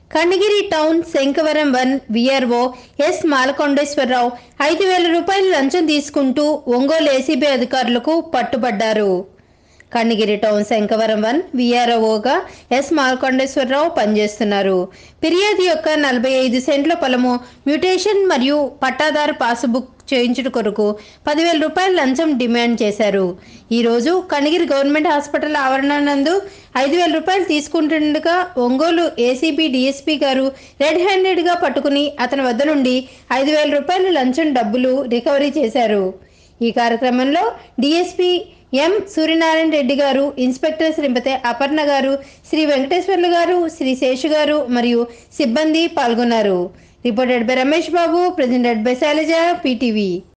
Kannagiri town Sankavaram one VRO S Malakondeswararao ఐదు వేల రూపాయలు లంచం తీసుకుంటూ ఒంగోలు ఏసీబీ అధికారులకు పట్టుబడ్డారు కన్నగిరి టౌన్ శంకవరం వన్ విఆర్ఓగా ఎస్ మాల్కొండేశ్వరరావు పనిచేస్తున్నారు ఫిర్యాదు యొక్క నలభై ఐదు సెంట్ల పొలము మ్యూటేషన్ మరియు పట్టాదారు పాస్బుక్ చేయించుట కొరకు పదివేల రూపాయల లంచం డిమాండ్ చేశారు ఈరోజు కనిగిరి గవర్నమెంట్ హాస్పిటల్ ఆవరణ నందు ఐదు వేల రూపాయలు తీసుకుంటుండగా ఒంగోలు ఏసీబీ డిఎస్పీ గారు రెడ్ హ్యాండెడ్గా పట్టుకుని అతని వద్ద నుండి ఐదు వేల రూపాయల లంచం డబ్బులు రికవరీ చేశారు ఈ కార్యక్రమంలో డిఎస్పీ ఎం సూర్యనారాయణ రెడ్డి గారు ఇన్స్పెక్టర్ శ్రీమతి అపర్ణ గారు శ్రీ వెంకటేశ్వర్లు గారు శ్రీ శేషు గారు మరియు సిబ్బంది పాల్గొన్నారు reported by Ramesh Babu presented by Sailaja PTV